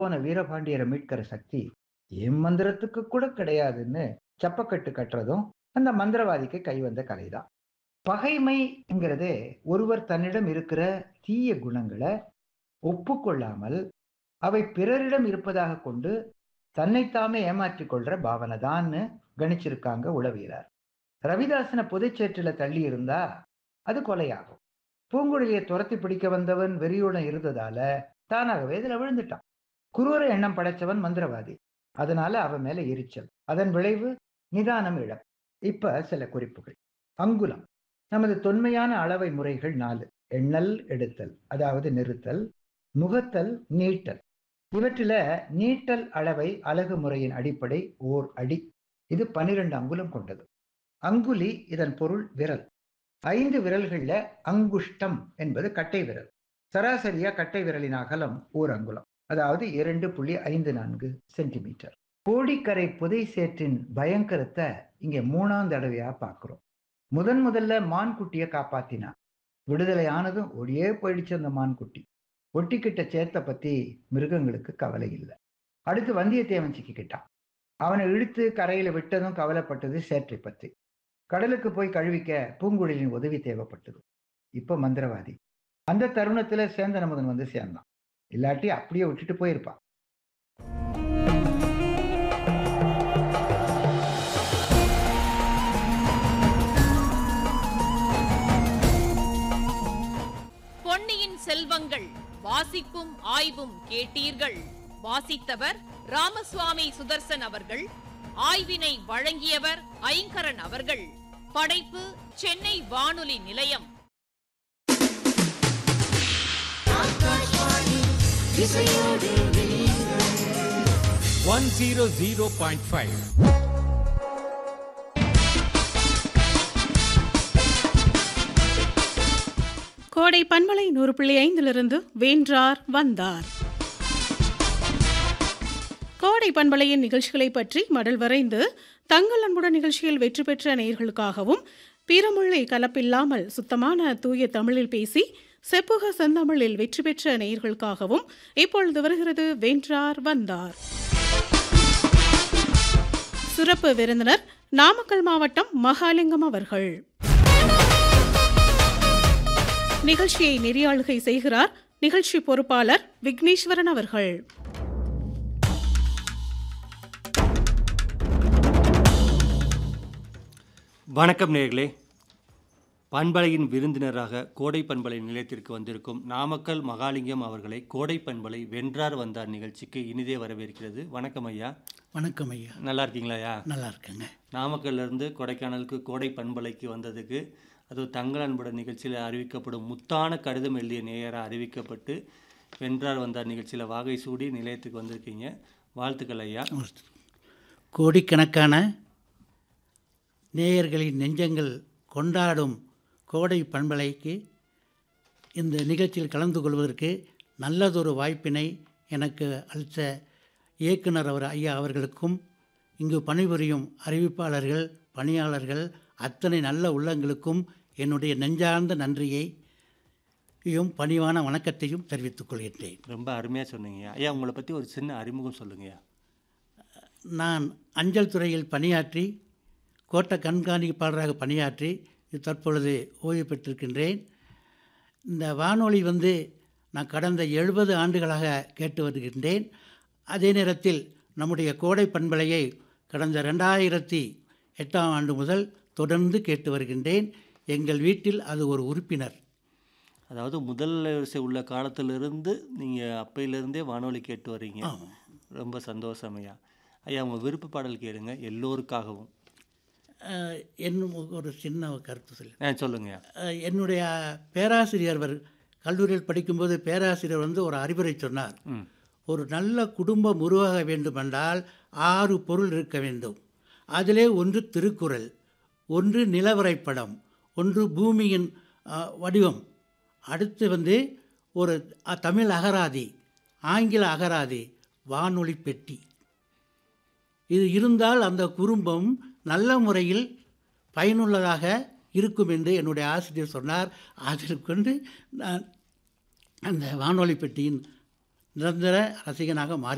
போன வீரபாண்டியரை மீட்கிற சக்தி என் மந்திரத்துக்கு கூட கிடையாதுன்னு செப்பக்கட்டு கட்டுறதும் அந்த மந்திரவாதிக்கு கை வந்த கலைதான் பகைமைங்கிறதே ஒருவர் தன்னிடம் இருக்கிற தீய குணங்களை ஒப்புக்கொள்ளாமல் அவை பிறரிடம் இருப்பதாக கொண்டு தன்னைத்தாமே ஏமாற்றிக் கொள்ற பாவனை தான்னு கணிச்சிருக்காங்க உளவியலார் ரவிதாசனை புதைச்சேற்றில தள்ளி இருந்தா அது கொலையாகும் பூங்குழலியை துரத்தி பிடிக்க வந்தவன் வெறியுடன் இருந்ததால தானாகவே இதுல விழுந்துட்டான் குரூர எண்ணம் படைச்சவன் மந்திரவாதி அதனால அவன் மேல எரிச்சல் அதன் விளைவு நிதானம் இழம் இப்ப சில குறிப்புகள் அங்குலம் நமது தொன்மையான அளவை முறைகள் நாலு எண்ணல் எடுத்தல் அதாவது நிறுத்தல் நுகத்தல் நீட்டல் இவற்றில நீட்டல் அளவை அலகு முறையின் அடிப்படை ஓர் அடி இது பனிரெண்டு அங்குலம் கொண்டது அங்குலி இதன் பொருள் விரல் ஐந்து விரல்கள்ல அங்குஷ்டம் என்பது கட்டை விரல் சராசரியா கட்டை விரலின் அகலம் ஓர் அங்குலம் அதாவது இரண்டு புள்ளி ஐந்து நான்கு சென்டிமீட்டர் கோடிக்கரை புதை சேற்றின் பயங்கரத்தை இங்க மூணாம் தடவையா பார்க்கிறோம் முதன் முதல்ல மான்குட்டியை காப்பாத்தினான் விடுதலை ஆனதும் ஒடியே போயிடுச்சு அந்த மான்குட்டி ஒட்டிக்கிட்ட சேத்தை பத்தி மிருகங்களுக்கு கவலை இல்லை அடுத்து வந்தியத்தேவன் சிக்கிக்கிட்டான் அவனை இழுத்து கரையில விட்டதும் கவலைப்பட்டது சேற்றை பத்தி கடலுக்கு போய் கழுவிக்க பூங்குழலின் உதவி தேவைப்பட்டது இப்ப மந்திரவாதி அந்த தருணத்துல சேந்தன் அமுதன் வந்து சேர்ந்தான் இல்லாட்டி அப்படியே விட்டுட்டு போயிருப்பான் பொன்னியின் செல்வங்கள் வாசிப்பும் ஆய்வும் கேட்டீர்கள் வாசித்தவர் ராமசுவாமி சுதர்சன் அவர்கள் ஆய்வினை வழங்கியவர் ஐங்கரன் அவர்கள் படைப்பு சென்னை வானொலி நிலையம் one zero zero point five Kodai பன்மலை நூறு புள்ளி ஐந்திலிருந்து வென்றார் வந்தார் கோடை பண்பலையின் நிகழ்ச்சிகளை பற்றி மடல் வரைந்து தங்கள் அன்புடன் நிகழ்ச்சியில் வெற்றி பெற்ற நேயர்களுக்காகவும் பிறமொழி கலப்பில்லாமல் சுத்தமான தூய தமிழில் பேசி செப்புக செந்தமிழில் வெற்றி பெற்ற நேயர்களுக்காகவும் இப்பொழுது வருகிறது வென்றார் வந்தார் சிறப்பு விருந்தினர் நாமக்கல் மாவட்டம் மகாலிங்கம் அவர்கள் நிகழ்ச்சியை நெறியாளுகை செய்கிறார் நிகழ்ச்சி பொறுப்பாளர் விக்னேஸ்வரன் அவர்கள் வணக்கம் நேர்களே பண்பலையின் விருந்தினராக கோடை பண்பலை நிலையத்திற்கு வந்திருக்கும் நாமக்கல் மகாலிங்கம் அவர்களை கோடை பண்பலை வென்றார் வந்தார் நிகழ்ச்சிக்கு இனிதே வரவேற்கிறது வணக்கம் ஐயா வணக்கம் ஐயா நல்லா இருக்கீங்களா ஐயா நல்லா இருக்கேங்க நாமக்கல்ல இருந்து கொடைக்கானலுக்கு கோடை பண்பலைக்கு வந்ததுக்கு அது தங்கள் அன்புடன் நிகழ்ச்சியில் அறிவிக்கப்படும் முத்தான கடிதம் எழுதிய நேயராக அறிவிக்கப்பட்டு வென்றார் வந்தார் நிகழ்ச்சியில் வாகை சூடி நிலையத்துக்கு வந்திருக்கீங்க வாழ்த்துக்கள் ஐயா கோடிக்கணக்கான நேயர்களின் நெஞ்சங்கள் கொண்டாடும் கோடை பண்பலைக்கு இந்த நிகழ்ச்சியில் கலந்து கொள்வதற்கு நல்லதொரு வாய்ப்பினை எனக்கு அளித்த இயக்குனர் அவர் ஐயா அவர்களுக்கும் இங்கு பணிபுரியும் அறிவிப்பாளர்கள் பணியாளர்கள் அத்தனை நல்ல உள்ளங்களுக்கும் என்னுடைய நெஞ்சார்ந்த நன்றியை யும் பணிவான வணக்கத்தையும் தெரிவித்துக் கொள்கின்றேன் ரொம்ப அருமையாக சொன்னீங்க ஐயா உங்களை பற்றி ஒரு சின்ன அறிமுகம் சொல்லுங்கய்யா நான் அஞ்சல் துறையில் பணியாற்றி கோட்ட கண்காணிப்பாளராக பணியாற்றி தற்பொழுது ஓய்வு பெற்றிருக்கின்றேன் இந்த வானொலி வந்து நான் கடந்த எழுபது ஆண்டுகளாக கேட்டு வருகின்றேன் அதே நேரத்தில் நம்முடைய கோடை பண்பலையை கடந்த ரெண்டாயிரத்தி எட்டாம் ஆண்டு முதல் தொடர்ந்து கேட்டு வருகின்றேன் எங்கள் வீட்டில் அது ஒரு உறுப்பினர் அதாவது முதல் வரிசை உள்ள காலத்திலிருந்து நீங்கள் அப்பையிலேருந்தே வானொலி கேட்டு வர்றீங்க ரொம்ப சந்தோஷம் ஐயா ஐயா உங்கள் விருப்ப பாடல் கேளுங்க எல்லோருக்காகவும் அஹ், என்னும் ஒரு சின்ன கருத்து சொல்லி ஆ சொல்லுங்கய்யா அஹ், என்னுடைய பேராசிரியர் அவர் கல்லூரியில் படிக்கும்போது பேராசிரியர் வந்து ஒரு அறிவுரை சொன்னார் ம் ஒரு நல்ல குடும்பம் உருவாக வேண்டுமென்றால் ஆறு பொருள் இருக்க வேண்டும் அதிலே ஒன்று திருக்குறள் ஒன்று நிலவரைப்படம் ஒன்று பூமியின் அஹ், வடிவம் அடுத்து வந்து ஒரு அ, தமிழ் அகராதி ஆங்கில அகராதி வானொலி பெட்டி இது இருந்தால் அந்த குடும்பம் நல்ல முறையில் பயனுள்ளதாக இருக்கும் என்று என்னுடைய ஆசிரியர் சொன்னார் அதில் கொண்டு நான் அந்த வானொலி பெட்டியின் நிரந்தர ரசிகனாக மாறி